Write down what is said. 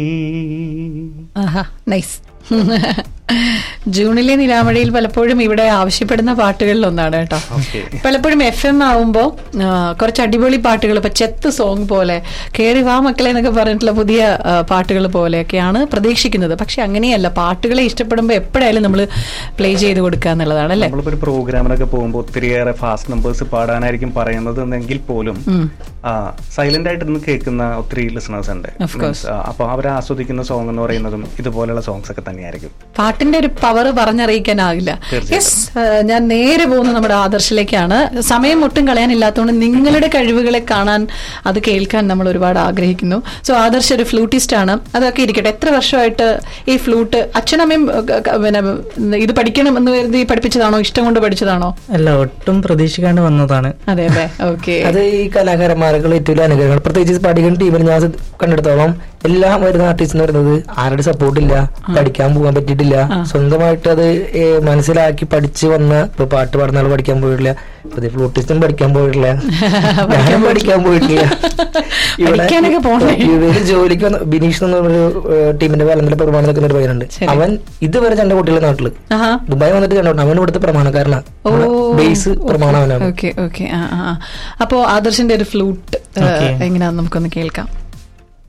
ആഹാ nice ജൂണിലെ നിലാമഴയിൽ പലപ്പോഴും ഇവിടെ ആവശ്യപ്പെടുന്ന പാട്ടുകളിൽ ഒന്നാണ് കേട്ടോ Okay. പലപ്പോഴും എഫ് എം ആവുമ്പോൾ കുറച്ച് അടിപൊളി പാട്ടുകൾ ഇപ്പൊ ചെത്ത് സോങ് പോലെ കേറി വാ മക്കളെ എന്നൊക്കെ പറഞ്ഞിട്ടുള്ള പുതിയ പാട്ടുകൾ പോലെയൊക്കെയാണ് പ്രതീക്ഷിക്കുന്നത് പക്ഷെ അങ്ങനെയല്ല പാട്ടുകളെ ഇഷ്ടപ്പെടുമ്പോൾ എപ്പോഴായാലും നമ്മൾ പ്ലേ ചെയ്ത് കൊടുക്കുക എന്നുള്ളതാണ് അല്ലേ നമ്മളിപ്പോ ഒരു പ്രോഗ്രാമിനൊക്കെ പോകുമ്പോൾ ഒത്തിരിയേറെ ഫാസ്റ്റ് നമ്പേഴ്സ് പാടാനായിരിക്കും പറയുന്നത് എന്നെങ്കിൽ പോലും സൈലന്റ് ആയിട്ടിരുന്ന് കേൾക്കുന്ന ഒത്തിരി ലിസണേഴ്സ് ഉണ്ട് Of course. Means, ആ, അപ്പൊ അവർ ആസ്വദിക്കുന്ന സോങ് എന്ന് പറയുന്നതും ഇതുപോലെയുള്ള സോങ്സ് ഒക്കെ തന്നെയായിരിക്കും പാട്ടിന്റെ ഒരു പവർ പറഞ്ഞറിയിക്കാനാകില്ല തീർച്ചയായിട്ടും. യെസ് ഞാൻ നേരെ പോകുന്നത് നമ്മുടെ ആദർശിലേക്കാണ് സമയം ഒട്ടും കളയാനില്ലാത്തതുകൊണ്ട് നിങ്ങളുടെ കഴിവുകളെ കാണാൻ അത് കേൾക്കാൻ നമ്മൾ ഒരുപാട് ആഗ്രഹിക്കുന്നു സോ ആദർശ് ഒരു ഫ്ലൂട്ടിസ്റ്റ് ആണ് അതൊക്കെ ഇരിക്കട്ടെ എത്ര വർഷമായിട്ട് ഈ ഫ്ലൂട്ട് അച്ഛനമ്മയും ഏഹ്, ക- പിന്നെ ഇത് പഠിക്കണം എന്ന് കരുതി പഠിപ്പിച്ചതാണോ ഇഷ്ടം കൊണ്ട് പഠിച്ചതാണോ അല്ല ഒട്ടും പ്രതീക്ഷിക്കാണ്ട് വന്നതാണ് അതെ അതെ ഓക്കെ അത് ഈ കലാകാരന്മാർക്ക് ഏറ്റവും അനുഗ്രഹങ്ങൾ പ്രത്യേകിച്ച് പഠിക്കുന്ന ടീമിൽ ഞാൻ കണ്ടെടുത്തോളം എല്ലാം വരുന്ന ആർട്ടിസ്റ്റ് എന്ന് പറയുന്നത് ആരുടെ സപ്പോർട്ട് ഇല്ല പഠിക്കാൻ പോകാൻ പറ്റിയിട്ടില്ല സ്വന്തമായിട്ട് അത് ഏ, മനസ്സിലാക്കി പഠിച്ചു വന്ന ഇപ്പൊ പാട്ട് പാടുന്ന ആൾ പഠിക്കാൻ പോയിട്ടില്ല ഇപ്പൊ ഫ്ലൂട്ടിസ്റ്റും പഠിക്കാൻ പോയിട്ടില്ല ഞാനും പഠിക്കാൻ പോയിട്ടില്ല പഠിക്കാനൊക്കെ പോണേ. ഇവര് ജോലിക്ക് വന്ന ബിനീഷ് എന്ന് പറഞ്ഞൊരു ടീമിന്റെ വേലന്തല പ്രമാണം നിൽക്കുന്ന ഒരു പയ്യനുണ്ട് ശരി. അവൻ ഇതുവരെ ചണ്ട കുട്ടികളുടെ നാട്ടില് ആഹാ ദുബായ് വന്നിട്ട് ചണ്ട അവൻ ഇവിടുത്തെ പ്രമാണക്കാരനാണ് ഓ ബേസ് പ്രമാണം അവനാണ് ഓക്കെ ഓക്കെ ആ ആ ആ. അപ്പോ ആദർശിന്റെ ഒരു ഫ്ലൂട്ട് Okay. എങ്ങനെയാന്ന് നമുക്കൊന്ന് കേൾക്കാം